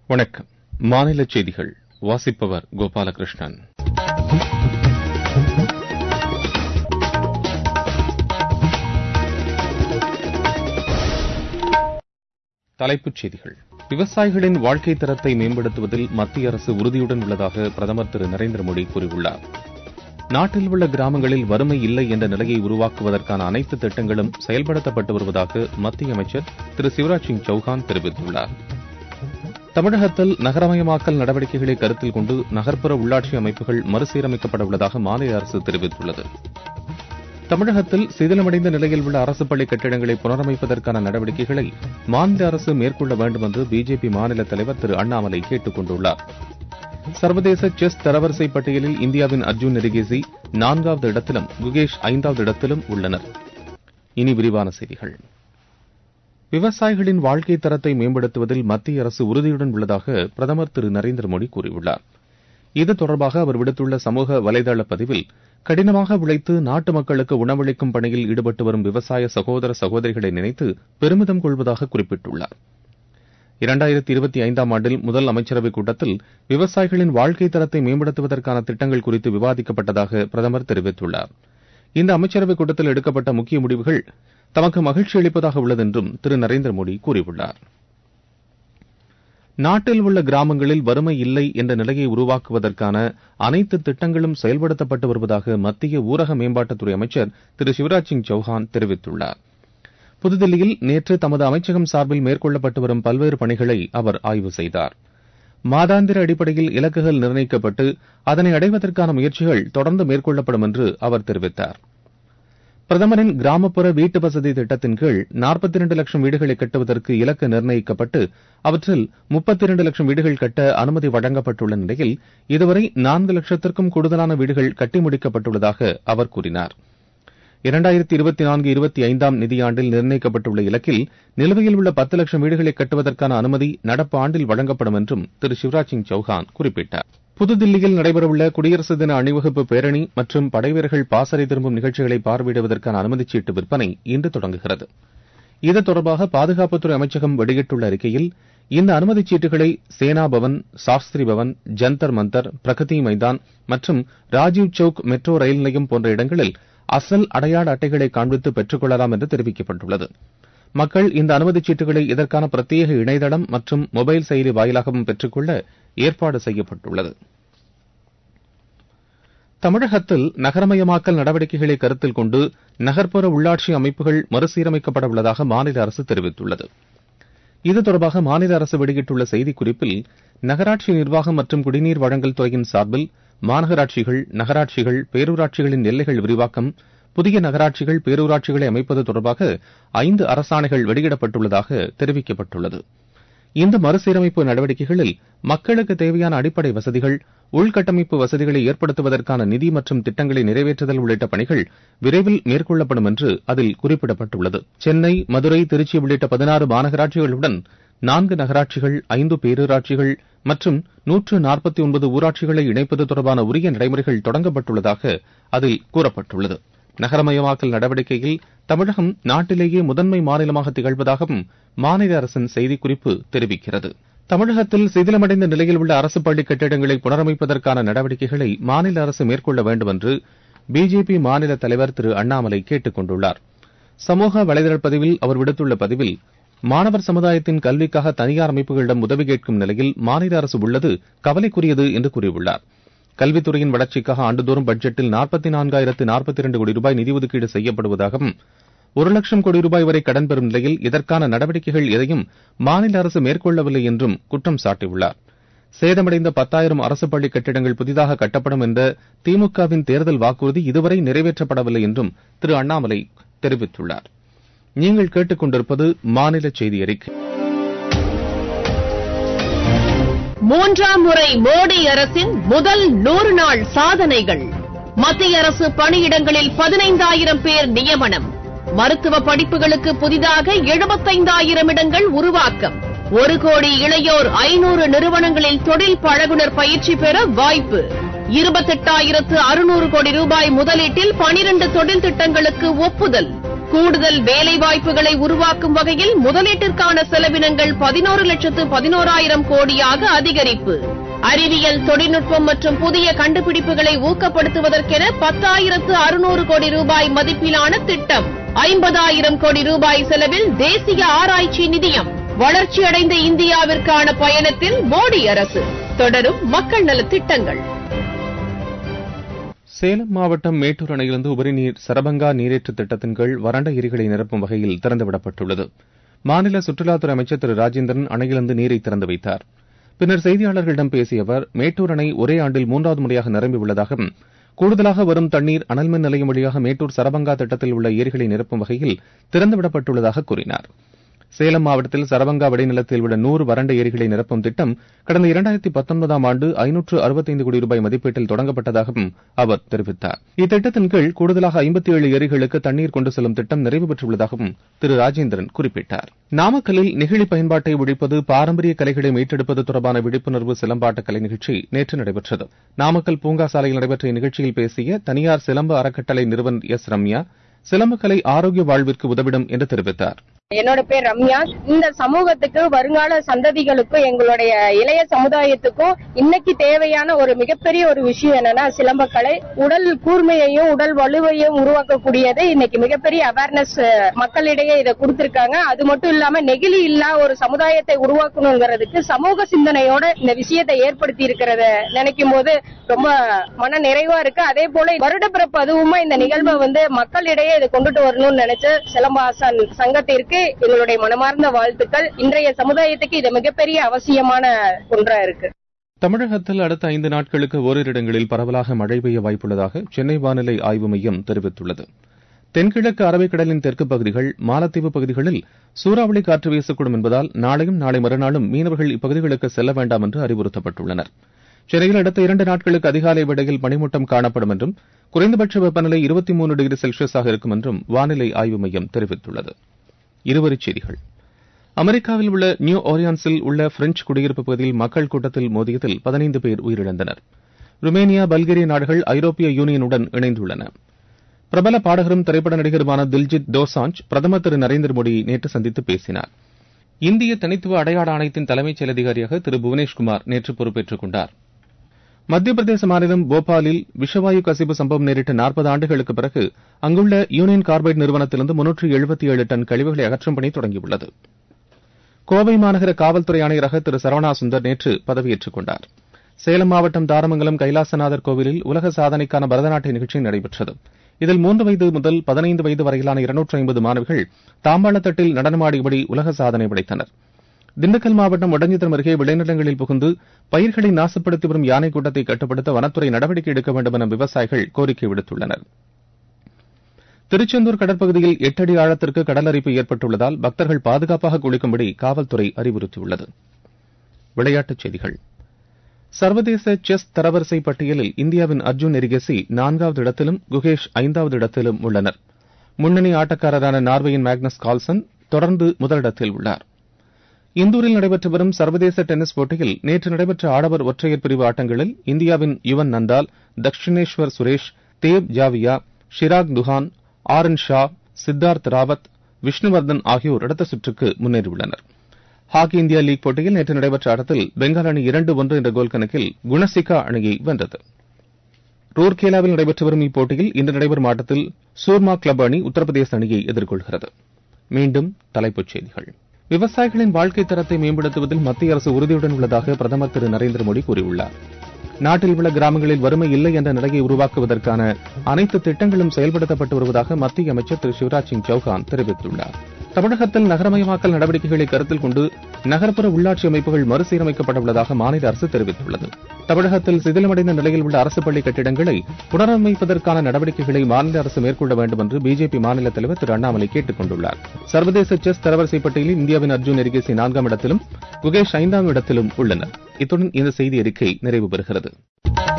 வணக்கம் மாநில செய்திகள் வாசிப்பவர் கோபாலகிருஷ்ணன் தலைப்புச் செய்திகள் விவசாயிகளின் வாழ்க்கை தரத்தை மேம்படுத்துவதில் மத்திய அரசு உறுதியுடன் உள்ளதாக பிரதமர் திரு நரேந்திர மோடி கூறியுள்ளார் நாட்டில் உள்ள கிராமங்களில் வறுமை இல்லை என்ற நிலையை உருவாக்குவதற்கான அனைத்து திட்டங்களும் செயல்படுத்தப்பட்டு வருவதாக மத்திய அமைச்சர் திரு சிவராஜ் சிங் சௌஹான் தெரிவித்துள்ளார் தமிழகத்தில் நகரமயமாக்கல் நடவடிக்கைகளை கருத்தில் கொண்டு நகர்ப்புற உள்ளாட்சி அமைப்புகள் மறுசீரமைக்கப்பட உள்ளதாக மாநில அரசு தெரிவித்துள்ளது தமிழகத்தில் சிதிலமடைந்த நிலையில் உள்ள அரசு பள்ளி கட்டிடங்களை புனரமைப்பதற்கான நடவடிக்கைகளை மாநில அரசு மேற்கொள்ள வேண்டும் என்று பிஜேபி மாநில தலைவர் திரு அண்ணாமலை கேட்டுக் கொண்டுள்ளார் சர்வதேச செஸ் தரவரிசை பட்டியலில் இந்தியாவின் அர்ஜுன் நெரிகேசி நான்காவது இடத்திலும் குகேஷ் ஐந்தாவது இடத்திலும் உள்ளனர் இனி விரிவான செய்திகள் விவசாயிகளின் வாழ்க்கை தரத்தை மேம்படுத்துவதில் மத்திய அரசு உறுதியுடன் உள்ளதாக பிரதமர் திரு நரேந்திர மோடி கூறியுள்ளார் இது தொடர்பாக அவர் விடுத்துள்ள சமூக வலைதள பதிவில் கடினமாக உழைத்து நாட்டு மக்களுக்கு உணவளிக்கும் பணியில் ஈடுபட்டு வரும் விவசாய சகோதர சகோதரிகளை நினைத்து பெருமிதம் கொள்வதாக குறிப்பிட்டுள்ளார் இரண்டாயிரத்தி இருபத்தி ஐந்தாம் ஆண்டில் முதல் அமைச்சரவைக் கூட்டத்தில் விவசாயிகளின் வாழ்க்கை தரத்தை மேம்படுத்துவதற்கான திட்டங்கள் குறித்து விவாதிக்கப்பட்டதாக பிரதமர் தெரிவித்துள்ளார் இந்த அமைச்சரவைக் கூட்டத்தில் எடுக்கப்பட்ட முக்கிய முடிவுகள் தமக்கு மகிழ்ச்சி அளிப்பதாக உள்ளது என்றும் திரு நரேந்திர மோடி கூறியுள்ளார் நாட்டில் உள்ள கிராமங்களில் வறுமை இல்லை என்ற நிலையை உருவாக்குவதற்கான அனைத்து திட்டங்களும் செயல்படுத்தப்பட்டு வருவதாக மத்திய ஊரக மேம்பாட்டுத்துறை அமைச்சர் திரு சிவராஜ் சிங் சௌஹான் தெரிவித்துள்ளார் புதுதில்லியில் நேற்று தமது அமைச்சகம் சார்பில் மேற்கொள்ளப்பட்டு வரும் பல்வேறு பணிகளை அவர் ஆய்வு செய்தார் மாதாந்திர அடிப்படையில் இலக்குகள் நிர்ணயிக்கப்பட்டு அதனை அடைவதற்கான முயற்சிகள் தொடர்ந்து மேற்கொள்ளப்படும் என்று அவர் தெரிவித்தார் பிரதமரின் கிராமப்புற வீட்டு வசதி திட்டத்தின் கீழ் நாற்பத்தி இரண்டு லட்சம் வீடுகளை கட்டுவதற்கு இலக்கு நிர்ணயிக்கப்பட்டு அவற்றில் முப்பத்தி இரண்டு லட்சம் வீடுகள் கட்ட அனுமதி வழங்கப்பட்டுள்ள நிலையில் இதுவரை நான்கு லட்சத்திற்கும் கூடுதலான வீடுகள் கட்டி முடிக்கப்பட்டுள்ளதாக அவர் கூறினார் இரண்டாயிரத்தி இருபத்தி நான்கு இருபத்தி ஐந்தாம் நிதியாண்டில் நிர்ணயிக்கப்பட்டுள்ள இலக்கில் நிலுவையில் உள்ள பத்து லட்சம் வீடுகளை கட்டுவதற்கான அனுமதி நடப்பு ஆண்டில் வழங்கப்படும் என்றும் திரு சிவராஜ் சிங் சௌஹான் குறிப்பிட்டார் புதுதில்லியில் நடைபெறவுள்ள குடியரசு தின அணிவகுப்பு பேரணி மற்றும் படைவீரர்கள் பாசறை திரும்பும் நிகழ்ச்சிகளை பார்வையிடுவதற்கான அனுமதிச் சீட்டு விற்பனை இன்று தொடங்குகிறது இது தொடர்பாக பாதுகாப்புத்துறை அமைச்சகம் வெளியிட்டுள்ள அறிக்கையில் இந்த அனுமதிச் சீட்டுகளை சேனா பவன் சாஸ்திரி பவன் ஜந்தர் மந்தர் பிரகதி மைதான் மற்றும் ராஜீவ் சவுக் மெட்ரோ ரயில் நிலையம் போன்ற இடங்களில் அசல் அடையாள அட்டைகளை காண்பித்து பெற்றுக் கொள்ளலாம் என்று தெரிவிக்கப்பட்டுள்ளது மக்கள் இந்த அனுமதிச் சீட்டுகளை இதற்கான பிரத்யேக இணையதளம் மற்றும் மொபைல் செயலி வாயிலாகவும் பெற்றுக்கொள்ள ஏற்பாடு செய்யப்பட்டுள்ளது தமிழகத்தில் நகரமயமாக்கல் நடவடிக்கைகளை கருத்தில் கொண்டு நகர்ப்புற உள்ளாட்சி அமைப்புகள் மறுசீரமைக்கப்பட உள்ளதாக மாநில அரசு தெரிவித்துள்ளது இது தொடர்பாக மாநில அரசு வெளியிட்டுள்ள செய்திக்குறிப்பில் நகராட்சி நிர்வாகம் மற்றும் குடிநீர் வழங்கல் துறையின் சார்பில் மாநகராட்சிகள் நகராட்சிகள் பேரூராட்சிகளின் எல்லைகள் விரிவாக்கம் புதிய நகராட்சிகள் பேரூராட்சிகளை அமைப்பது தொடர்பாக ஐந்து அரசாணைகள் வெளியிடப்பட்டுள்ளதாக தெரிவிக்கப்பட்டுள்ளது இந்த மறுசீரமைப்பு நடவடிக்கைகளில் மக்களுக்கு தேவையான அடிப்படை வசதிகள் உள்கட்டமைப்பு வசதிகளை ஏற்படுத்துவதற்கான நிதி மற்றும் திட்டங்களை நிறைவேற்றுதல் உள்ளிட்ட பணிகள் விரைவில் மேற்கொள்ளப்படும் என்று அதில் குறிப்பிடப்பட்டுள்ளது சென்னை மதுரை திருச்சி உள்ளிட்ட பதினாறு மாநகராட்சிகளுடன் நான்கு நகராட்சிகள் ஐந்து பேரூராட்சிகள் மற்றும் நூற்று நாற்பத்தி ஒன்பது ஊராட்சிகளை இணைப்பது தொடர்பான உரிய நடைமுறைகள் தொடங்கப்பட்டுள்ளதாக அதில் கூறப்பட்டுள்ளது நகரமயமாக்கல் நடவடிக்கையில் தமிழகம் நாட்டிலேயே முதன்மை மாநிலமாக திகழ்வதாகவும் மாநில அரசின் செய்திக்குறிப்பு தெரிவிக்கிறது தமிழகத்தில் சிதிலமடைந்த நிலையில் உள்ள அரசு பள்ளி கட்டிடங்களை புனரமைப்பதற்கான நடவடிக்கைகளை மாநில அரசு மேற்கொள்ள வேண்டும் என்று பிஜேபி மாநில தலைவர் திரு அண்ணாமலை கேட்டுக் கொண்டுள்ளார் சமூக வலைதள பதிவில் அவர் விடுத்துள்ள பதிவில் மாணவர் சமுதாயத்தின் கல்விக்காக தனியார் அமைப்புகளிடம் உதவி கேட்கும் நிலையில் மாநில அரசு உள்ளது கவலைக்குரியது என்று கூறியுள்ளார் கல்வித்துறையின் வளர்ச்சிக்காக ஆண்டுதோறும் பட்ஜெட்டில் நாற்பத்தி நான்காயிரத்து நாற்பத்தி இரண்டு கோடி ரூபாய் நிதி ஒதுக்கீடு செய்யப்படுவதாகவும் ஒரு லட்சம் கோடி ரூபாய் வரை கடன் பெறும் நிலையில் இதற்கான நடவடிக்கைகள் எதையும் மாநில அரசு மேற்கொள்ளவில்லை என்றும் குற்றம் சாட்டியுள்ளார் சேதமடைந்த பத்தாயிரம் அரசு பள்ளி கட்டிடங்கள் புதிதாக கட்டப்படும் என்ற திமுகவின் தேர்தல் வாக்குறுதி இதுவரை நிறைவேற்றப்படவில்லை என்றும் திரு அண்ணாமலை தெரிவித்துள்ளார் நீங்கள் கேட்டுக்கொண்டிருப்பது மாநில செய்தி அறிக்கை மூன்றாம் முறை மோடி அரசின் முதல் நூறு நாள் சாதனைகள் மத்திய அரசு பணியிடங்களில் பதினைந்தாயிரம் பேர் நியமனம் மருத்துவ படிப்புகளுக்கு புதிதாக எழுபத்தைந்தாயிரம் இடங்கள் உருவாக்கம் ஒரு கோடி இளையோர் ஐநூறு நிறுவனங்களில் தொழில் பழகுனர் பயிற்சி பெற வாய்ப்பு இருபத்தெட்டாயிரத்து அறுநூறு கோடி ரூபாய் முதலீட்டில் பனிரண்டு தொழில் திட்டங்களுக்கு ஒப்புதல் கூடுதல் வேலைவாய்ப்புகளை உருவாக்கும் வகையில் முதலீட்டிற்கான செலவினங்கள் பதினோரு லட்சத்து பதினோராயிரம் கோடியாக அதிகரிப்பு அறிவியல் தொழில்நுட்பம் மற்றும் புதிய கண்டுபிடிப்புகளை ஊக்கப்படுத்துவதற்கென பத்தாயிரத்து அறுநூறு கோடி ரூபாய் மதிப்பிலான திட்டம் ஐம்பதாயிரம் கோடி ரூபாய் செலவில் தேசிய ஆராய்ச்சி நிதியம் வளர்ச்சியடைந்த இந்தியாவிற்கான பயணத்தில் மோடி அரசு தொடரும் மக்கள் நலத் திட்டங்கள் சேலம் மாவட்டம் மேட்டூர் அணையிலிருந்து உபரிநீர் சரபங்கா நீரேற்று திட்டத்தின் கீழ் வறண்ட ஏரிகளை நிரப்பும் வகையில் திறந்துவிடப்பட்டுள்ளது மாநில சுற்றுலாத்துறை அமைச்சர் திரு ராஜேந்திரன் அணையிலிருந்து நீரை திறந்து வைத்தார் பின்னர் செய்தியாளர்களிடம் பேசிய அவர் மேட்டூர் அணை ஒரே ஆண்டில் மூன்றாவது முறையாக நிரம்பியுள்ளதாகவும் கூடுதலாக வரும் தண்ணீர் அனல்மின் நிலையம் வழியாக மேட்டூர் சரபங்கா திட்டத்தில் உள்ள ஏரிகளை நிரப்பும் வகையில் திறந்துவிடப்பட்டுள்ளதாக கூறினார் சேலம் மாவட்டத்தில் சரபங்கா வடிநிலத்தில் உள்ள நூறு வறண்ட ஏரிகளை நிரப்பும் திட்டம் கடந்த இரண்டாயிரத்தி பத்தொன்பதாம் ஆண்டு ஐநூற்று அறுபத்தைந்து கோடி ரூபாய் மதிப்பீட்டில் தொடங்கப்பட்டதாகவும் அவர் தெரிவித்தார் இத்திட்டத்தின் கீழ் கூடுதலாக ஐம்பத்தி ஏழு ஏரிகளுக்கு தண்ணீர் கொண்டு செல்லும் திட்டம் நிறைவு பெற்றுள்ளதாகவும் திரு ராஜேந்திரன் குறிப்பிட்டார் நாமக்கல்லில் நெகிழி பயன்பாட்டை ஒழிப்பது பாரம்பரிய கலைகளை மீட்டெடுப்பது தொடர்பான விழிப்புணர்வு சிலம்பாட்ட கலை நிகழ்ச்சி நேற்று நடைபெற்றது நாமக்கல் பூங்கா சாலையில் நடைபெற்ற இந்நிகழ்ச்சியில் பேசிய தனியார் சிலம்பு அறக்கட்டளை நிறுவனர் எஸ் ரம்யா சிலம்பு கலை ஆரோக்கிய வாழ்விற்கு உதவிடும் என்று தெரிவித்தார் என்னோட பேர் ரம்யா இந்த சமூகத்துக்கு வருங்கால சந்ததிகளுக்கும் எங்களுடைய இளைய சமுதாயத்துக்கும் இன்னைக்கு தேவையான ஒரு மிகப்பெரிய ஒரு விஷயம் என்னன்னா சிலம்பக்கலை உடல் கூர்மையையும் உடல் வலுவையும் உருவாக்கக்கூடியது இன்னைக்கு மிகப்பெரிய அவேர்னஸ் மக்களிடையே இதை கொடுத்திருக்காங்க அது மட்டும் இல்லாம நெகிழி இல்லா ஒரு சமுதாயத்தை உருவாக்கணுங்கிறதுக்கு சமூக சிந்தனையோட இந்த விஷயத்தை ஏற்படுத்தி இருக்கிறத நினைக்கும் போது ரொம்ப மன நிறைவா இருக்கு அதே போல வருடப்பிறப்பு அதுவுமா இந்த நிகழ்வை வந்து மக்களிடையே இதை கொண்டுட்டு வரணும்னு நினைச்ச சிலம்பாசன் சங்கத்திற்கு எங்களுடைய மனமார்ந்த வாழ்த்துக்கள் இன்றைய சமுதாயத்துக்கு இது மிகப்பெரிய அவசியமான ஒன்றா இருக்கு தமிழகத்தில் அடுத்த ஐந்து நாட்களுக்கு ஓரிரு இடங்களில் பரவலாக மழை பெய்ய வாய்ப்புள்ளதாக சென்னை வானிலை ஆய்வு மையம் தெரிவித்துள்ளது தென்கிழக்கு அரபிக்கடலின் தெற்கு பகுதிகள் மாலத்தீவு பகுதிகளில் சூறாவளி காற்று வீசக்கூடும் என்பதால் நாளையும் நாளை மறுநாளும் மீனவர்கள் இப்பகுதிகளுக்கு செல்ல வேண்டாம் என்று அறிவுறுத்தப்பட்டுள்ளனர் சென்னையில் அடுத்த இரண்டு நாட்களுக்கு அதிகாலை வேளையில் பனிமூட்டம் காணப்படும் என்றும் குறைந்தபட்ச வெப்பநிலை இருபத்தி மூன்று டிகிரி செல்சியஸாக இருக்கும் என்றும் வானிலை ஆய்வு மையம் தெரிவித்துள்ளது இருவரிச் செய்திகள் அமெரிக்காவில் உள்ள நியூ ஓரியான்ஸில் உள்ள பிரெஞ்சு குடியிருப்பு பகுதியில் மக்கள் கூட்டத்தில் மோதியதில் பதினைந்து பேர் உயிரிழந்தனர் ருமேனியா பல்கேரிய நாடுகள் ஐரோப்பிய யூனியனுடன் இணைந்துள்ளன பிரபல பாடகரும் திரைப்பட நடிகருமான தில்ஜித் தோசாஞ்ச் பிரதமர் திரு நரேந்திர மோடியை நேற்று சந்தித்து பேசினார் இந்திய தனித்துவ அடையாள ஆணையத்தின் தலைமைச் செயல் அதிகாரியாக திரு புவனேஷ்குமார் நேற்று பொறுப்பேற்றுக் கொண்டார் மத்திய பிரதேச மாநிலம் போபாலில் விஷவாயு கசிவு சம்பவம் நேரிட்ட நாற்பது ஆண்டுகளுக்கு பிறகு அங்குள்ள யூனியன் கார்பைடு நிறுவனத்திலிருந்து முன்னூற்று எழுபத்தி ஏழு டன் கழிவுகளை அகற்றும் பணி தொடங்கியுள்ளது கோவை மாநகர காவல்துறை ஆணையராக திரு சரவணா சுந்தர் நேற்று பதவியேற்றுக் கொண்டார் சேலம் மாவட்டம் தாரமங்கலம் கைலாசநாதர் கோவிலில் உலக சாதனைக்கான பரதநாட்டிய நிகழ்ச்சி நடைபெற்றது இதில் மூன்று வயது முதல் பதினைந்து வயது வரையிலான இருநூற்று ஐம்பது மாணவிகள் தாம்பாளத்தட்டில் நடனமாடியபடி உலக சாதனை படைத்தனர் திண்டுக்கல் மாவட்டம் ஒடஞ்சித்திரம் அருகே விளைநிலங்களில் புகுந்து பயிர்களை நாசப்படுத்தி வரும் யானை கூட்டத்தை கட்டுப்படுத்த வனத்துறை நடவடிக்கை எடுக்க வேண்டும் என விவசாயிகள் கோரிக்கை விடுத்துள்ளனர் திருச்செந்தூர் கடற்பகுதியில் எட்டு அடி ஆழத்திற்கு கடல் அரிப்பு ஏற்பட்டுள்ளதால் பக்தர்கள் பாதுகாப்பாக குளிக்கும்படி காவல்துறை அறிவுறுத்தியுள்ளது விளையாட்டுச் செய்திகள் சர்வதேச செஸ் தரவரிசை பட்டியலில் இந்தியாவின் அர்ஜுன் எரிகசி நான்காவது இடத்திலும் குகேஷ் ஐந்தாவது இடத்திலும் உள்ளனர் முன்னணி ஆட்டக்காரரான நார்வேயின் மேக்னஸ் கால்சன் தொடர்ந்து முதலிடத்தில் உள்ளார் இந்தூரில் நடைபெற்று வரும் சர்வதேச டென்னிஸ் போட்டியில் நேற்று நடைபெற்ற ஆடவர் ஒற்றையர் பிரிவு ஆட்டங்களில் இந்தியாவின் யுவன் நந்தால் தக்ஷினேஸ்வர் சுரேஷ் தேவ் ஜாவியா ஷிராக் துஹான் ஆரன் ஷா சித்தார்த் ராவத் விஷ்ணுவர்தன் ஆகியோர் அடுத்த சுற்றுக்கு முன்னேறியுள்ளனர் ஹாக்கி இந்தியா லீக் போட்டியில் நேற்று நடைபெற்ற ஆட்டத்தில் பெங்கால் அணி இரண்டு ஒன்று என்ற கோல் கணக்கில் குணசிகா அணியை வென்றது ரூர்கேலாவில் நடைபெற்று வரும் இப்போட்டியில் இன்று நடைபெறும் ஆட்டத்தில் சூர்மா கிளப் அணி உத்தரப்பிரதேச அணியை எதிர்கொள்கிறது மீண்டும் தலைப்புச் செய்திகள் விவசாயிகளின் வாழ்க்கை தரத்தை மேம்படுத்துவதில் மத்திய அரசு உறுதியுடன் உள்ளதாக பிரதமர் திரு நரேந்திர மோடி கூறியுள்ளார் நாட்டில் உள்ள கிராமங்களில் வறுமை இல்லை என்ற நிலையை உருவாக்குவதற்கான அனைத்து திட்டங்களும் செயல்படுத்தப்பட்டு வருவதாக மத்திய அமைச்சர் திரு சிவராஜ் சிங் சௌகான் தெரிவித்துள்ளார் தமிழகத்தில் நகரமயமாக்கல் நடவடிக்கைகளை கருத்தில் கொண்டு நகர்ப்புற உள்ளாட்சி அமைப்புகள் மறுசீரமைக்கப்பட உள்ளதாக மாநில அரசு தெரிவித்துள்ளது தமிழகத்தில் சிதிலமடைந்த நிலையில் உள்ள அரசு பள்ளி கட்டிடங்களை புனரமைப்பதற்கான நடவடிக்கைகளை மாநில அரசு மேற்கொள்ள வேண்டும் என்று பிஜேபி மாநில தலைவர் திரு அண்ணாமலை கேட்டுக் கொண்டுள்ளார் சர்வதேச செஸ் தரவரிசை பட்டியலில் இந்தியாவின் அர்ஜுன் எரிகேசி நான்காம் இடத்திலும் குகேஷ் ஐந்தாம் இடத்திலும் உள்ளனர் இத்துடன் இந்த செய்தி அறிக்கை நிறைவு பெறுகிறது